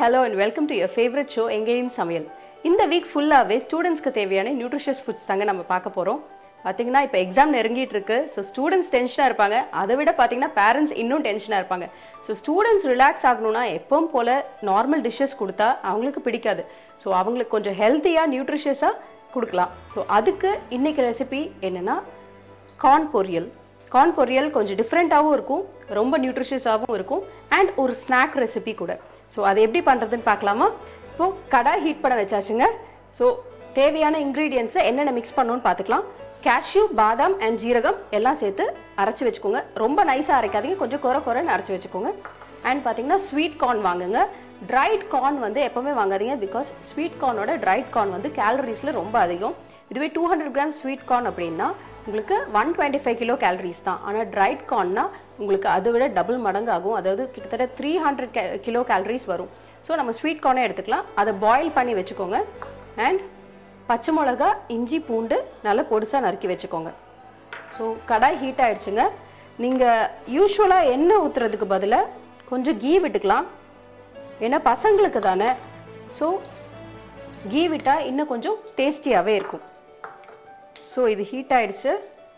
hello and welcome to your favourite show எங்கேயும் சமையல் இந்த வீக் ஃபுல்லாகவே ஸ்டூடெண்ட்ஸ்க்கு தேவையான நியூட்ரிஷியஸ் ஃபுட்ஸ் தாங்க நம்ம பார்க்க போகிறோம் பார்த்தீங்கன்னா இப்போ எக்ஸாம் நெருங்கிட்டு இருக்கு ஸோ ஸ்டூடெண்ட்ஸ் டென்ஷனாக இருப்பாங்க அதை விட பார்த்தீங்கன்னா பேரண்ட்ஸ் இன்னும் டென்ஷனாக இருப்பாங்க ஸோ ஸ்டூடெண்ட்ஸ் ரிலாக்ஸ் ஆகணும்னா எப்பவும் போல் நார்மல் டிஷ்ஷஸ் கொடுத்தா அவங்களுக்கு பிடிக்காது ஸோ அவங்களுக்கு கொஞ்சம் ஹெல்த்தியாக நியூட்ரிஷியஸாக கொடுக்கலாம் ஸோ அதுக்கு இன்னைக்கு ரெசிபி என்னென்னா கார்ன் பொரியல் கார்ன் பொரியல் கொஞ்சம் டிஃப்ரெண்ட்டாகவும் இருக்கும் ரொம்ப நியூட்ரிஷியஸாகவும் இருக்கும் அண்ட் ஒரு ஸ்நாக் ரெசிபி கூட ஸோ அது எப்படி பண்ணுறதுன்னு பார்க்கலாமா இப்போ கடாய் ஹீட் பண்ண வச்சாச்சுங்க ஸோ தேவையான இன்க்ரீடியன்ஸை என்னென்ன மிக்ஸ் பண்ணணும்னு பார்த்துக்கலாம் கேஷ்யூ பாதாம் அண்ட் ஜீரகம் எல்லாம் சேர்த்து அரைச்சி வச்சுக்கோங்க ரொம்ப நைஸாக அரைக்காதீங்க கொஞ்சம் குறை குறைன்னு அரைச்சி வச்சுக்கோங்க அண்ட் பார்த்தீங்கன்னா ஸ்வீட் கார்ன் வாங்குங்க ட்ரைட் கார்ன் வந்து எப்போவுமே வாங்காதீங்க பிகாஸ் ஸ்வீட் கார்னோட ட்ரைட் கார்ன் வந்து கேலரிஸில் ரொம்ப அதிகம் இதுவே two hundred gram sweet corn அப்படின்னா உங்களுக்கு one twenty five kilo calories தான் ஆனால் ட்ரைட் கார்ன்னா உங்களுக்கு அதை விட டபுள் மடங்கு ஆகும் அதாவது கிட்டத்தட்ட த்ரீ ஹண்ட்ரட் கிலோ கேலரிஸ் வரும் ஸோ நம்ம ஸ்வீட் கார்னே எடுத்துக்கலாம் அதை பாயில் பண்ணி வச்சுக்கோங்க அண்ட் பச்சை மிளகா இஞ்சி பூண்டு நல்லா பொடிசாக நறுக்கி வச்சுக்கோங்க ஸோ கடாய் ஹீட் ஆயிடுச்சுங்க நீங்கள் யூஸ்வலாக எண்ணெய் ஊற்றுறதுக்கு பதிலாக கொஞ்சம் கீ விட்டுக்கலாம் ஏன்னா பசங்களுக்கு தானே ஸோ கீ விட்டால் இன்னும் கொஞ்சம் டேஸ்டியாகவே இருக்கும் ஸோ இது ஹீட் ஆயிடுச்சு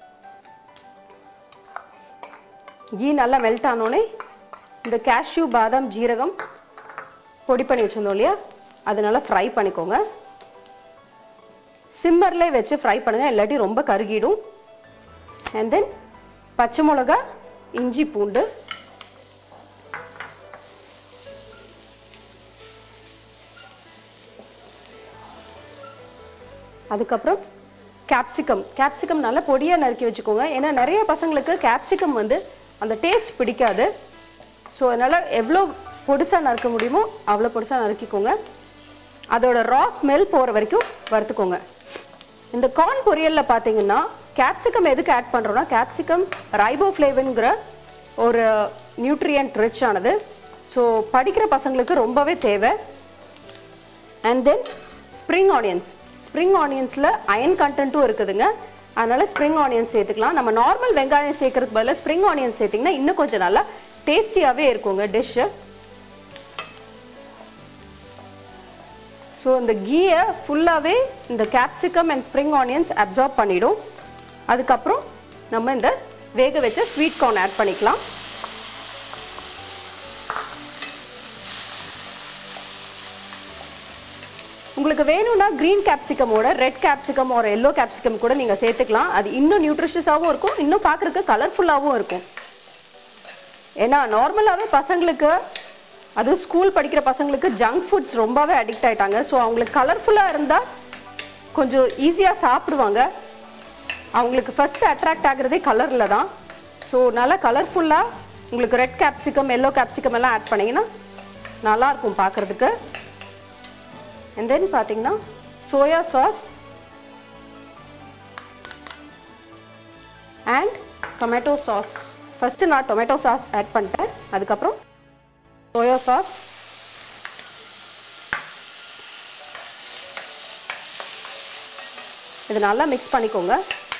கீ நல்லா மெல்ட் ஆனோடனே இந்த கேஷ்யூ பாதாம் ஜீரகம் பொடி பண்ணி வச்சிருந்தோம் இல்லையா அது நல்லா ஃப்ரை பண்ணிக்கோங்க சிம்மர்லேயே வச்சு ஃப்ரை பண்ணுங்க இல்லாட்டி ரொம்ப கருகிடும் அண்ட் தென் பச்சை மிளகா இஞ்சி பூண்டு அதுக்கப்புறம் கேப்சிகம் கேப்சிகம் நல்லா பொடியாக நறுக்கி வச்சுக்கோங்க ஏன்னா நிறைய பசங்களுக்கு கேப்சிகம் வந்து அந்த டேஸ்ட் பிடிக்காது ஸோ அதனால் எவ்வளோ பொடிசாக நறுக்க முடியுமோ அவ்வளோ பொடிசாக நறுக்கிக்கோங்க அதோட ரா ஸ்மெல் போகிற வரைக்கும் வறுத்துக்கோங்க இந்த கார்ன் பொரியலில் பார்த்தீங்கன்னா கேப்சிகம் எதுக்கு ஆட் பண்ணுறோன்னா கேப்சிகம் ரைபோஃப்ளேவனுங்கிற ஒரு நியூட்ரியன்ட் ரிச் ஆனது ஸோ படிக்கிற பசங்களுக்கு ரொம்பவே தேவை and then spring onions spring ஆனியன்ஸில் அயன் கண்டென்ட்டும் இருக்குதுங்க அதனால் ஸ்ப்ரிங் ஆனியன்ஸ் சேர்த்துக்கலாம் நம்ம நார்மல் வெங்காயம் சேர்க்கறதுக்கு பதிலாக ஸ்ப்ரிங் ஆனியன்ஸ் சேர்த்திங்கன்னா இன்னும் கொஞ்சம் நல்லா டேஸ்டியாகவே இருக்குங்க டிஷ்ஷு ஸோ இந்த கீயை ஃபுல்லாகவே இந்த capsicum and spring onions absorb பண்ணிடும் அதுக்கப்புறம் நம்ம இந்த வேக வச்ச ஸ்வீட் கார்ன் ஆட் பண்ணிக்கலாம் உங்களுக்கு வேணும்னா க்ரீன் கேப்சிகமோட ரெட் கேப்சிகம் ஒரு எல்லோ கேப்சிகம் கூட நீங்கள் சேர்த்துக்கலாம் அது இன்னும் நியூட்ரிஷியஸாகவும் இருக்கும் இன்னும் பார்க்குறதுக்கு கலர்ஃபுல்லாகவும் இருக்கும் ஏன்னா நார்மலாகவே பசங்களுக்கு அதுவும் ஸ்கூல் படிக்கிற பசங்களுக்கு ஜங்க் ஃபுட்ஸ் ரொம்பவே அடிக்ட் ஆயிட்டாங்க ஸோ அவங்களுக்கு கலர்ஃபுல்லாக இருந்தால் கொஞ்சம் ஈஸியாக சாப்பிடுவாங்க அவங்களுக்கு ஃபர்ஸ்ட் அட்ராக்ட் ஆகுறதே கலரில் தான் ஸோ நல்லா கலர்ஃபுல்லாக உங்களுக்கு ரெட் கேப்சிகம் எல்லோ கேப்சிகம் எல்லாம் ஆட் பண்ணிங்கன்னா நல்லாயிருக்கும் பார்க்குறதுக்கு அண்ட் தென் பார்த்தீங்கன்னா soya sauce and tomato sauce first நான் டொமேட்டோ சாஸ் ஆட் பண்ணிட்டேன் அதுக்கப்புறம் சோயா சாஸ் இது நல்லா மிக்ஸ் பண்ணிக்கோங்க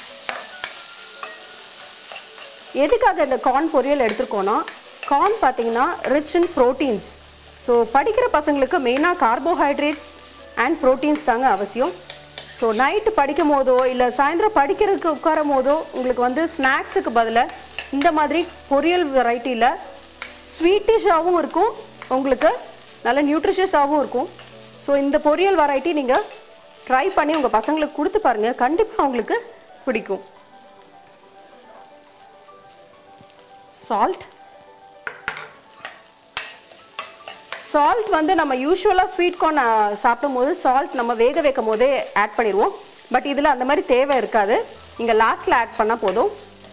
எதுக்காக இந்த கார்ன் பொரியல் எடுத்துருக்கோன்னா கார்ன் பார்த்தீங்கன்னா ரிச் இன் ப்ரோட்டீன்ஸ் ஸோ படிக்கிற பசங்களுக்கு மெயினாக கார்போஹைட்ரேட் அண்ட் ப்ரோட்டீன்ஸ் தாங்க அவசியம் ஸோ நைட்டு படிக்கும் போதோ இல்லை சாயந்தரம் படிக்கிறதுக்கு உட்காரும் போதோ உங்களுக்கு வந்து ஸ்நாக்ஸுக்கு பதிலாக இந்த மாதிரி பொரியல் வெரைட்டியில் ஸ்வீட்டிஷாகவும் இருக்கும் உங்களுக்கு நல்ல நியூட்ரிஷியஸாகவும் இருக்கும் ஸோ இந்த பொரியல் வெரைட்டி நீங்கள் ட்ரை பண்ணி உங்கள் பசங்களுக்கு கொடுத்து பாருங்கள் கண்டிப்பாக அவங்களுக்கு பிடிக்கும் சால்ட் சால்ட் வந்து நம்ம யூஸ்வலாக ஸ்வீட் கார்ன் சாப்பிடும் போது சால்ட் நம்ம வேக வைக்கும் போதே ஆட் பண்ணிடுவோம் பட் இதில் அந்த மாதிரி தேவை இருக்காது நீங்கள் லாஸ்ட்டில் ஆட் பண்ணால் போதும்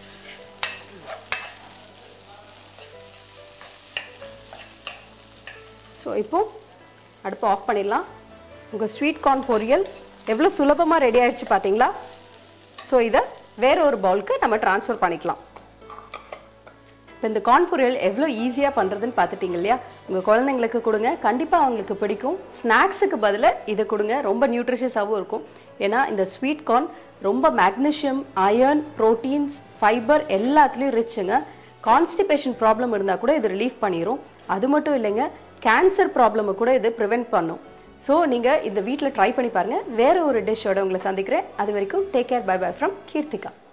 ஸோ இப்போ அடுப்பு ஆஃப் பண்ணிடலாம் உங்கள் ஸ்வீட் கார்ன் பொரியல் எவ்வளோ சுலபமாக ரெடி ஆயிடுச்சு பார்த்தீங்களா ஸோ இதை வேற ஒரு பவுலுக்கு நம்ம ட்ரான்ஸ்ஃபர் பண்ணிக்கலாம் இப்போ இந்த கார்ன் பொரியல் எவ்வளோ ஈஸியாக பண்ணுறதுன்னு பார்த்துட்டீங்க இல்லையா உங்கள் குழந்தைங்களுக்கு கொடுங்க கண்டிப்பாக அவங்களுக்கு பிடிக்கும் ஸ்நாக்ஸுக்கு பதிலாக இதை கொடுங்க ரொம்ப நியூட்ரிஷியஸாகவும் இருக்கும் ஏன்னா இந்த ஸ்வீட் கார்ன் ரொம்ப மேக்னீஷியம் அயர்ன் ப்ரோட்டீன்ஸ் ஃபைபர் எல்லாத்துலேயும் ரிச்சுங்க கான்ஸ்டிபேஷன் ப்ராப்ளம் இருந்தால் கூட இது ரிலீஃப் பண்ணிடும் அது மட்டும் இல்லைங்க கேன்சர் ப்ராப்ளமை கூட இது ப்ரிவென்ட் பண்ணும் ஸோ நீங்கள் இந்த வீட்டில் ட்ரை பண்ணி பாருங்கள் வேற ஒரு டிஷ்ஷோட உங்களை சந்திக்கிறேன் அது வரைக்கும் take care bye bye from Keerthika